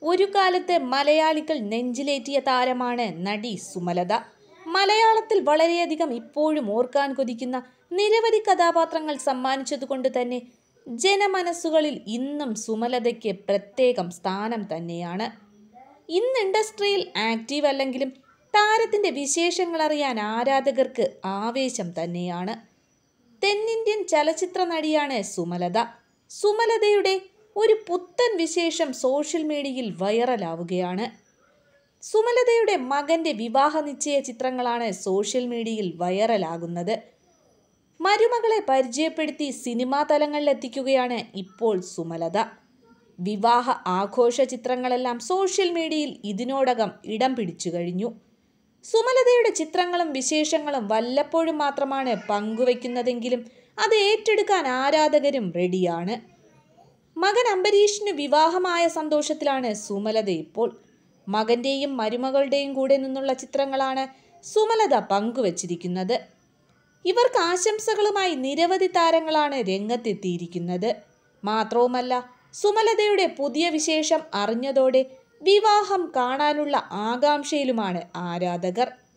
ഒരു കാലത്ത് മലയാളികൾ നെഞ്ചിലേറ്റിയ താരമാണ് നടി സുമലത മലയാളത്തിൽ വളരെയധികം ഇപ്പോഴും ഓർക്കാൻ കൊതിക്കുന്ന നിരവധി കഥാപാത്രങ്ങൾ സമ്മാനിച്ചതുകൊണ്ട് തന്നെ ജനമനസ്സുകളിൽ ഇന്നും സുമലതയ്ക്ക് പ്രത്യേകം സ്ഥാനം തന്നെയാണ് ഇന്ന് ഇൻഡസ്ട്രിയിൽ ആക്റ്റീവ് അല്ലെങ്കിലും താരത്തിന്റെ വിശേഷങ്ങൾ അറിയാൻ ആരാധകർക്ക് ആവേശം തന്നെയാണ് തെന്നിന്ത്യൻ ചലച്ചിത്ര നടിയാണ് സുമലത സുമലതയുടെ ഒരു പുത്തൻ വിശേഷം സോഷ്യൽ മീഡിയയിൽ വൈറലാവുകയാണ് സുമലതയുടെ മകന്റെ വിവാഹ നിശ്ചയ ചിത്രങ്ങളാണ് സോഷ്യൽ മീഡിയയിൽ വൈറലാകുന്നത് മരുമകളെ പരിചയപ്പെടുത്തി സിനിമാ തലങ്ങളിലെത്തിക്കുകയാണ് ഇപ്പോൾ സുമലത വിവാഹ ആഘോഷ ചിത്രങ്ങളെല്ലാം സോഷ്യൽ മീഡിയയിൽ ഇതിനോടകം ഇടം പിടിച്ചു കഴിഞ്ഞു സുമലതയുടെ ചിത്രങ്ങളും വിശേഷങ്ങളും വല്ലപ്പോഴും മാത്രമാണ് പങ്കുവെക്കുന്നതെങ്കിലും അത് ഏറ്റെടുക്കാൻ ആരാധകരും റെഡിയാണ് മകൻ അംബരീഷിന് വിവാഹമായ സന്തോഷത്തിലാണ് സുമലത ഇപ്പോൾ മകന്റെയും മരുമകളുടെയും കൂടെ നിന്നുള്ള ചിത്രങ്ങളാണ് സുമലത പങ്കുവച്ചിരിക്കുന്നത് ഇവർക്ക് ആശംസകളുമായി നിരവധി താരങ്ങളാണ് രംഗത്തെത്തിയിരിക്കുന്നത് മാത്രവുമല്ല സുമലതയുടെ പുതിയ വിശേഷം അറിഞ്ഞതോടെ വിവാഹം കാണാനുള്ള ആകാംക്ഷയിലുമാണ് ആരാധകർ